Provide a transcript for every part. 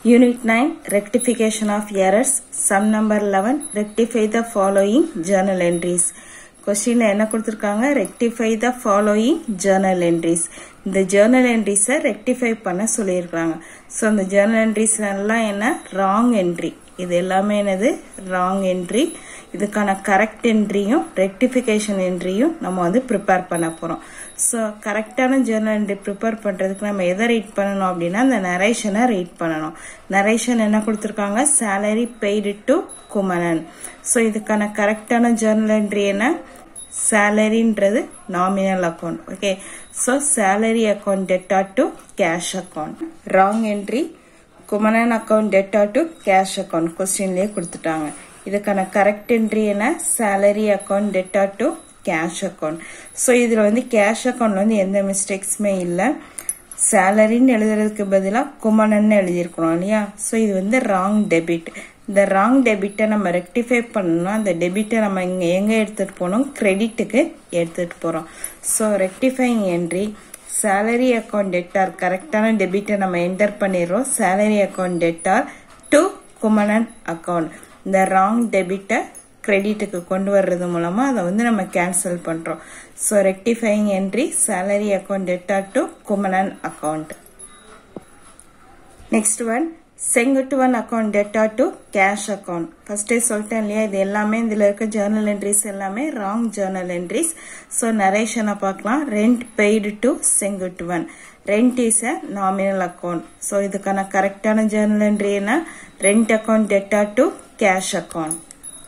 Unit 9 Rectification of Errors Sum number 11 Rectify the following journal entries கொஸ்டின்ல என்ன கொடுத்துருக்காங்க rectify the following journal entries இந்த journal என்ட்ரிஸை rectify பண்ண சொல்லியிருக்காங்க ஸோ அந்த ஜேர்னல் என்ட்ரிஸ் எல்லாம் என்ன ராங் என்ட்ரி இது எல்லாமே என்னது ராங் என்ட்ரி இதுக்கான கரெக்ட் என்ட்ரியும் ரெக்டிஃபிகேஷன் என்ட்ரியும் நம்ம வந்து ப்ரிப்பேர் பண்ண போகிறோம் ஸோ கரெக்டான ஜேர்னல் என்ட்ரி ப்ரிப்பேர் பண்ணுறதுக்கு நம்ம எதை ரீட் பண்ணணும் அப்படின்னா அந்த நரேஷனை ரீட் பண்ணணும் நரேஷன் என்ன கொடுத்துருக்காங்க salary paid to Kumaran so இதுக்கான கரெக்டான ஜேர்னல் என்ட்ரி என்ன சேலரின்றது nominal account okay so salary account debtor to cash account wrong entry Kumaran account debtor to cash account கொஸ்டின்லேயே கொடுத்துட்டாங்க இதுக்கான கரெக்ட் என்ட்ரி என்ன salary account debtor to cash account so இதில் வந்து கேஷ் அக்கௌண்ட் வந்து எந்த மிஸ்டேக்ஸுமே இல்லை சேலரின்னு எழுதுறதுக்கு பதிலாக குமணன்னு எழுதியிருக்கணும் இல்லையா ஸோ இது வந்து ராங் டெபிட் இந்த ராங் டெபிட்டை நம்ம ரெக்டிஃபை பண்ணணும்னா அந்த டெபிட்டை நம்ம இங்கே எங்கே எடுத்துகிட்டு போகணும் கிரெடிட்டுக்கு எடுத்துகிட்டு போகிறோம் so rectifying entry salary account debtor கரெக்டான டெபிட்டை நம்ம என்டர் பண்ணிடுறோம் salary account debtor to Kumanan account இந்த ராங் டெபிட்டை கிரெடிட்டுக்கு கொண்டு வர்றது மூலமா அதை வந்து நம்ம கேன்சல் பண்றோம் so rectifying entry salary account debtor to Kumanan account next one Senguttuvan account debtor to cash account ஃபர்ஸ்டே சொல்லிட்டேன் இல்லையா இது எல்லாமே இதில் இருக்க ஜேர்னல் என்ட்ரிஸ் எல்லாமே ராங் ஜேர்னல் என்ட்ரிஸ் ஸோ நரேஷனை பார்க்கலாம் rent paid to Senguttuvan rent is a nominal account so இதுக்கான கரெக்டான ஜேர்னல் என்ட்ரி என்ன rent account debtor to cash account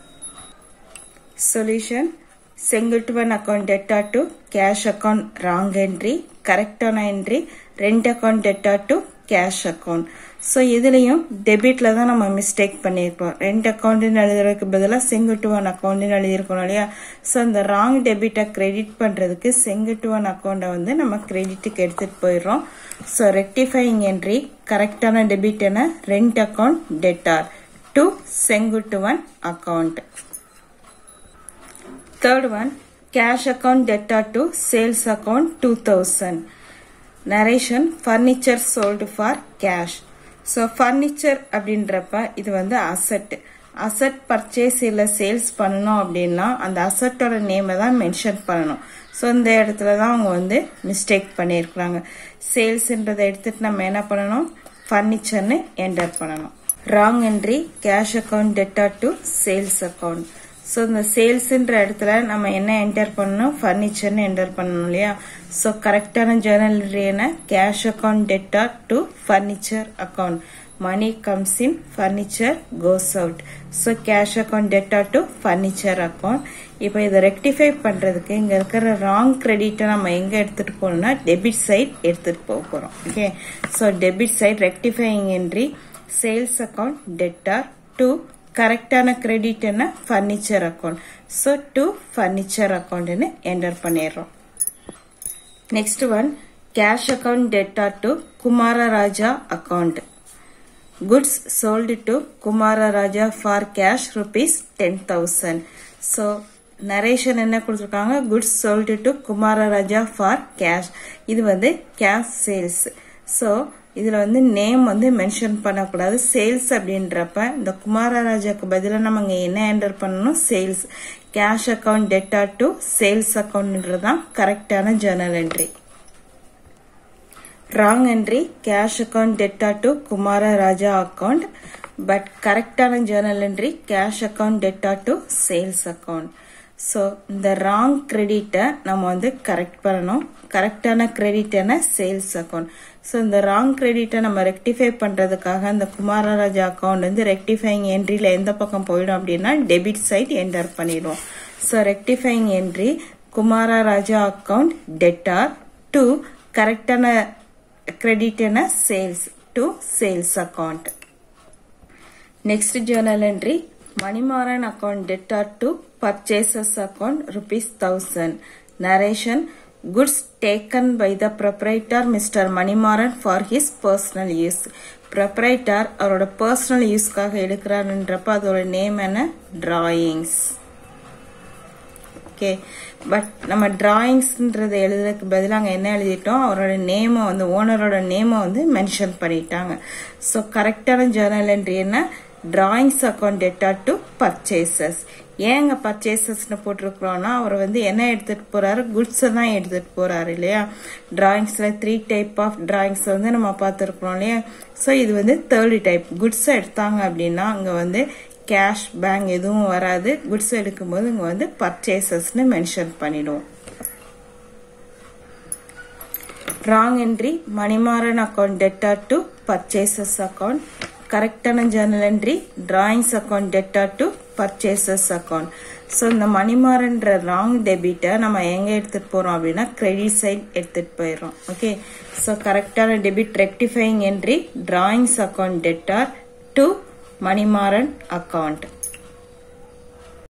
solution Senguttuvan account debtor to cash account wrong entry கரெக்டான entry rent account debtor to cash account so இதுலேயும் டெபிட்ல தான் நம்ம mistake பண்ணியிருக்கோம் rent அக்கௌண்ட்னு எழுதுறதுக்கு பதிலாக செங்குட்டுவன் அக்கௌண்ட்னு எழுதியிருக்கோம் இல்லையா ஸோ அந்த ராங் டெபிட்டை கிரெடிட் பண்ணுறதுக்கு செங்குட்டுவன் அக்கௌண்ட்டை வந்து நம்ம கிரெடிட்டுக்கு எடுத்துகிட்டு போயிடுறோம் ஸோ ரெக்டிஃபைங் என்ட்ரி கரெக்டான டெபிட் என்ன rent account debtor to Senguttuvan account Third one, cash account debtor to sales account 2000. Narration, furniture sold for cash. So furniture அப்படின்றப்ப இது வந்து அசட் அசட் பர்ச்சேஸ் இல்லை சேல்ஸ் பண்ணணும் அப்படின்னா அந்த அசட்டோட நேமை தான் மென்ஷன் பண்ணணும் ஸோ இந்த இடத்துல தான் அவங்க வந்து மிஸ்டேக் பண்ணியிருக்கிறாங்க சேல்ஸ்ன்றதை எடுத்துட்டு நம்ம என்ன பண்ணணும் ஃபர்னிச்சர்னு என்டர் பண்ணணும் wrong entry cash account debtor to sales account so இந்த சேல்ஸ்ன்ற இடத்துல நம்ம என்ன என்டர் பண்ணணும் ஃபர்னிச்சர்னு என்டர் பண்ணணும் இல்லையா ஸோ கரெக்டான ஜேர்னல் என்ன cash account debtor to furniture account money comes in furniture goes out so cash account debtor to furniture account இப்போ இதை ரெக்டிஃபை பண்ணுறதுக்கு இங்கே இருக்கிற ராங் கிரெடிட்டை நம்ம எங்கே எடுத்துகிட்டு போகணும்னா டெபிட் சைட் எடுத்துகிட்டு போக போகிறோம் okay so debit side rectifying entry sales account debtor to கரெக்டான கிரெடிட் என்ன furniture account so to furniture அக்கௌண்ட்னு என்டர் பண்ணிடுறோம் next one cash account debtor to Kumararaja account goods sold to Kumararaja for cash rupees ten thousand so narration என்ன கொடுத்துருக்காங்க goods sold to Kumararaja for cash இது வந்து cash sales so இதில் வந்து name வந்து mention பண்ணக்கூடாது சேல்ஸ் அப்படின்றப்ப இந்த குமாரராஜாக்கு பதிலாக நம்ம இங்கே என்ன என்டர் பண்ணணும் sales cash account debtor to sales அக்கௌண்ட்ன்றது தான் கரெக்டான journal entry wrong entry cash account debtor to Kumararaja account but கரெக்டான journal entry cash account debtor to sales account so இந்த ராங் கிரெடிட்டை நம்ம வந்து கரெக்ட் பண்ணணும் கரெக்டான கிரெடிட் என்ன சேல்ஸ் அக்கௌண்ட் ஸோ இந்த ராங் கிரெடிட்டை நம்ம ரெக்டிஃபை பண்ணுறதுக்காக இந்த குமாரராஜா அக்கௌண்ட் வந்து ரெக்டிஃபைங் என்ட்ரியில் எந்த பக்கம் போயிடும் அப்படின்னா டெபிட் சைட் என்டர் பண்ணிடுவோம் so rectifying entry Kumararaja account debtor to கரெக்டான கிரெடிட் என்ன sales to sales account next journal entry Manimaran account debtor to purchases account rupees thousand narration goods taken by the proprietor Mr. Manimaran for his personal use. proprietor அவரோட personal யூஸ்க்காக எடுக்கிறாருன்றப்ப அதோட name என்ன drawings. Okay but நம்ம டிராயிங்ஸ்ன்றதை எழுதுறதுக்கு பதிலாக அங்கே என்ன எழுதிட்டோம் அவரோட நேமை வந்து ஓனரோட நேமை வந்து மென்ஷன் பண்ணிட்டாங்க ஸோ கரெக்டான ஜேர்னல் என்ட்ரி என்ன drawings account debtor to purchases ஏங்க பர்ச்சேசஸ்னு போட்டிருக்கிறோம்னா அவர் வந்து என்ன எடுத்துட்டு போறாரு குட்ஸை தான் எடுத்துட்டு போறாரு இல்லையா டிராயிங்ஸ்ல த்ரீ டைப் ஆஃப் டிராயிங்ஸ் வந்து நம்ம பார்த்துருக்குறோம் இல்லையா ஸோ இது வந்து தேர்டு டைப் குட்ஸை எடுத்தாங்க அப்படின்னா அங்கே வந்து கேஷ் பேங்க் எதுவும் வராது குட்ஸ் எடுக்கும்போது இங்கே வந்து பர்ச்சேசஸ்னு மென்ஷன் பண்ணிடுவோம் wrong entry Manimaran account debtor to purchases account கரெக்டான journal entry drawings account debtor to purchases account so இந்த மணிமாறன்ற ராங் டெபிட்டை நம்ம எங்கே எடுத்துகிட்டு போகிறோம் அப்படின்னா கிரெடிட் சைட் எடுத்துகிட்டு போயிடுறோம் ஓகே ஸோ கரெக்டான debit rectifying entry drawings account debtor to Manimaran account